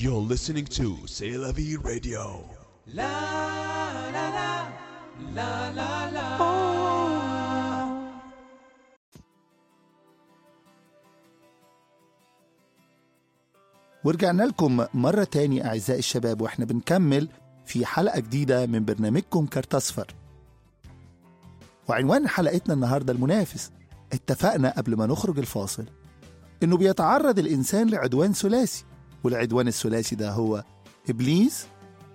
You're listening to C'est la vie radio. ورجعنا لكم مرة تاني أعزائي الشباب وإحنا بنكمل في حلقة جديدة من برنامجكم كارت أصفر وعنوان حلقتنا النهاردة المنافس اتفقنا قبل ما نخرج الفاصل إنه بيتعرض الإنسان لعدوان ثلاثي والعدوان الثلاثي ده هو إبليس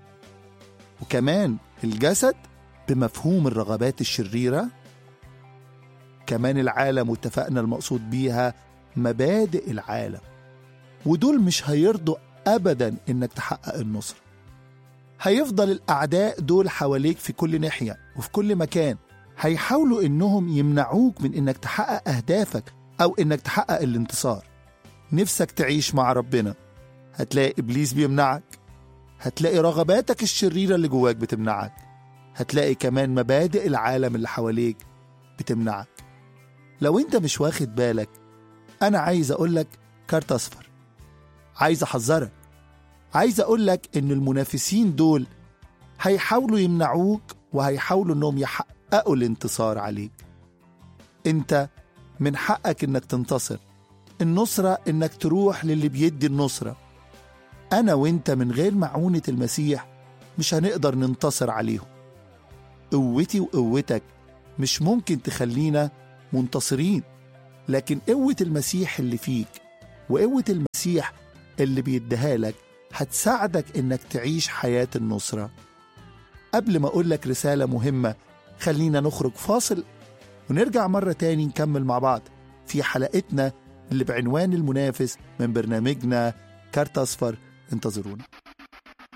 وكمان الجسد بمفهوم الرغبات الشريرة كمان العالم واتفقنا المقصود بيها مبادئ العالم ودول مش هيرضوا ابدا انك تحقق النصر هيفضل الاعداء دول حواليك في كل ناحيه وفي كل مكان هيحاولوا انهم يمنعوك من انك تحقق اهدافك او انك تحقق الانتصار نفسك تعيش مع ربنا هتلاقي ابليس بيمنعك هتلاقي رغباتك الشريره اللي جواك بتمنعك هتلاقي كمان مبادئ العالم اللي حواليك بتمنعك لو انت مش واخد بالك انا عايز اقولك كارت اصفر عايز احذرك عايز اقول لك ان المنافسين دول هيحاولوا يمنعوك وهيحاولوا انهم يحققوا الانتصار عليك انت من حقك انك تنتصر النصرة انك تروح للي بيدي النصرة انا وانت من غير معونة المسيح مش هنقدر ننتصر عليهم قوتي وقوتك مش ممكن تخلينا منتصرين لكن قوة المسيح اللي فيك وقوة المسيح اللي بيديها لك هتساعدك انك تعيش حياة النصرة قبل ما اقول لك رسالة مهمة خلينا نخرج فاصل ونرجع مرة تاني نكمل مع بعض في حلقتنا اللي بعنوان المنافس من برنامجنا كارت أصفر انتظرونا